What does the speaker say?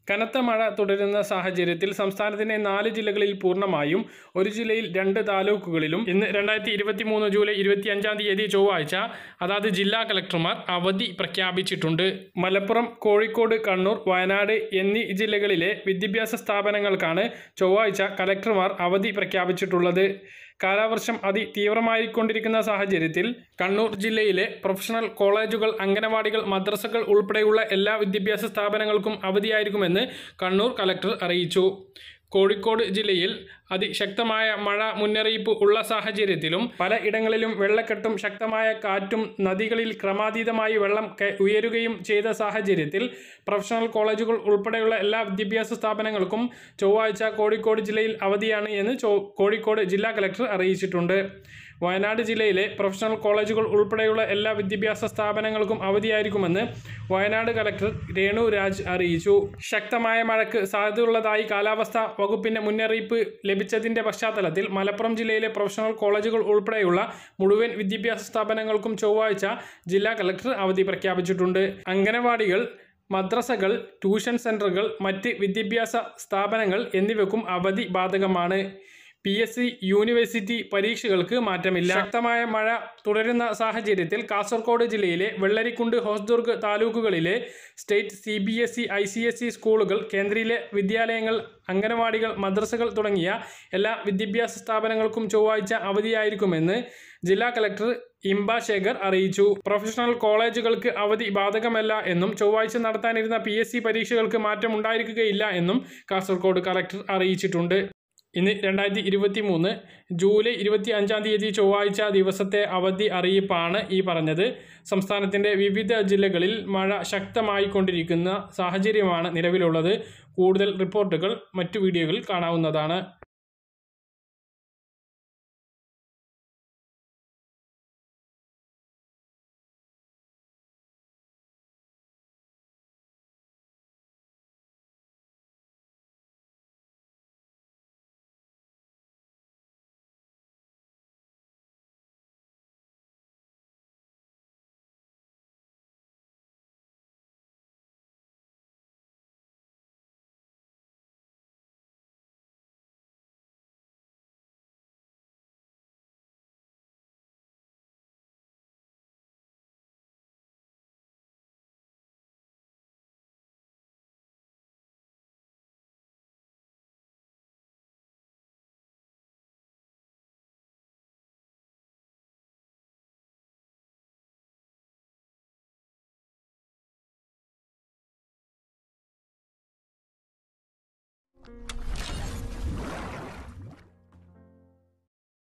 കനത്ത മഴ തുടരുന്ന സാഹചര്യത്തിൽ സംസ്ഥാനത്തിന്റെ നാല് ജില്ലകളിൽ പൂർണ്ണമായും ഒരു ജില്ലയിൽ രണ്ട് താലൂക്കുകളിലും ഇന്ന് രണ്ടായിരത്തി ഇരുപത്തി മൂന്ന് ജൂലൈ ഇരുപത്തി അഞ്ചാം തീയതി ചൊവ്വാഴ്ച അതാത് ജില്ലാ കളക്ടർമാർ അവധി പ്രഖ്യാപിച്ചിട്ടുണ്ട് മലപ്പുറം കോഴിക്കോട് കണ്ണൂർ വയനാട് എന്നീ ജില്ലകളിലെ വിദ്യാഭ്യാസ സ്ഥാപനങ്ങൾക്കാണ് ചൊവ്വാഴ്ച കലക്ടർമാർ അവധി പ്രഖ്യാപിച്ചിട്ടുള്ളത് കാലാവർഷം അതിതീവ്രമായിക്കൊണ്ടിരിക്കുന്ന സാഹചര്യത്തിൽ കണ്ണൂർ ജില്ലയിലെ പ്രൊഫഷണൽ കോളേജുകൾ അംഗനവാടികൾ മദ്രസകൾ ഉൾപ്പെടെയുള്ള എല്ലാ വിദ്യാഭ്യാസ സ്ഥാപനങ്ങൾക്കും അവധിയായിരിക്കുമെന്ന് കണ്ണൂർ കലക്ടർ അറിയിച്ചു കോഴിക്കോട് ജില്ലയിൽ അതിശക്തമായ മഴ മുന്നറിയിപ്പ് ഉള്ള സാഹചര്യത്തിലും പല ഇടങ്ങളിലും വെള്ളക്കെട്ടും ശക്തമായ കാറ്റും നദികളിൽ ക്രമാതീതമായി വെള്ളം കെ- ഉയരുകയും ചെയ്ത സാഹചര്യത്തിൽ പ്രൊഫഷണൽ കോളേജുകൾ ഉൾപ്പെടെയുള്ള എല്ലാ വിദ്യാഭ്യാസ സ്ഥാപനങ്ങൾക്കും ചൊവ്വാഴ്ച കോഴിക്കോട് ജില്ലയിൽ അവധിയാണ് എന്ന് ചോ- കോഴിക്കോട് ജില്ലാ കലക്ടർ അറിയിച്ചിട്ടുണ്ട് വയനാട് ജില്ലയിലെ പ്രൊഫഷണൽ കോളേജുകൾ ഉൾപ്പെടെയുള്ള എല്ലാ വിദ്യാഭ്യാസ സ്ഥാപനങ്ങൾക്കും അവധിയായിരിക്കുമെന്ന് വയനാട് കലക്ടർ രേണു രാജ് അറിയിച്ചു ശക്തമായ മഴയ്ക്ക് സാധ്യതയുള്ളതായി കാലാവസ്ഥാ വകുപ്പിന്റെ മുന്നറിയിപ്പ് ലഭിച്ചതിന്റെ പശ്ചാത്തലത്തിൽ മലപ്പുറം ജില്ലയിലെ പ്രൊഫഷണൽ കോളേജുകൾ ഉൾപ്പെടെയുള്ള മുഴുവൻ വിദ്യാഭ്യാസ സ്ഥാപനങ്ങൾക്കും ചൊവ്വാഴ്ച ജില്ലാ കലക്ടർ അവധി പ്രഖ്യാപിച്ചിട്ടുണ്ട് അംഗനവാടികൾ മദ്രസകൾ ട്യൂഷൻ സെൻ്ററുകൾ മറ്റ് വിദ്യാഭ്യാസ സ്ഥാപനങ്ങൾ എന്നിവയ്ക്കും അവധി ബാധകമാണ് പി എസ് സി യൂണിവേഴ്സിറ്റി പരീക്ഷകൾക്ക് മാറ്റമില്ല ശക്തമായ മഴ തുടരുന്ന സാഹചര്യത്തിൽ കാസർഗോഡ് ജില്ലയിലെ വെള്ളരിക്കുണ്ട് ഹോസ്ദുർഗ് താലൂക്കുകളിലെ state C B S E I C S E സ്കൂളുകൾ കേന്ദ്രീയ വിദ്യാലയങ്ങൾ അംഗനവാടികൾ മദ്രസകൾ തുടങ്ങിയ എല്ലാ വിദ്യാഭ്യാസ സ്ഥാപനങ്ങൾക്കും ചൊവ്വാഴ്ച അവധിയായിരിക്കുമെന്ന് ജില്ലാ കലക്ടർ ഇംബ ശേഖർ അറിയിച്ചു പ്രൊഫഷണൽ കോളേജുകൾക്ക് അവധി ബാധകമല്ല എന്നും ചൊവ്വാഴ്ച നടത്താനിരുന്ന പി എസ് സി പരീക്ഷകൾക്ക് മാറ്റം ഉണ്ടായിരിക്കുകയില്ല എന്നും കാസർഗോഡ് കലക്ടർ അറിയിച്ചിട്ടുണ്ട് ഇന്ന് രണ്ടായിരത്തി ഇരുപത്തി മൂന്ന് ജൂലൈ ഇരുപത്തി അഞ്ചാം തീയതി ചൊവ്വാഴ്ച ദിവസത്തെ അവധി അറിയിപ്പാണ് ഈ പറഞ്ഞത് സംസ്ഥാനത്തിൻ്റെ വിവിധ ജില്ലകളിൽ മഴ ശക്തമായിക്കൊണ്ടിരിക്കുന്ന സാഹചര്യമാണ് നിലവിലുള്ളത് കൂടുതൽ റിപ്പോർട്ടുകൾ മറ്റു വീഡിയോകളിൽ കാണാവുന്നതാണ്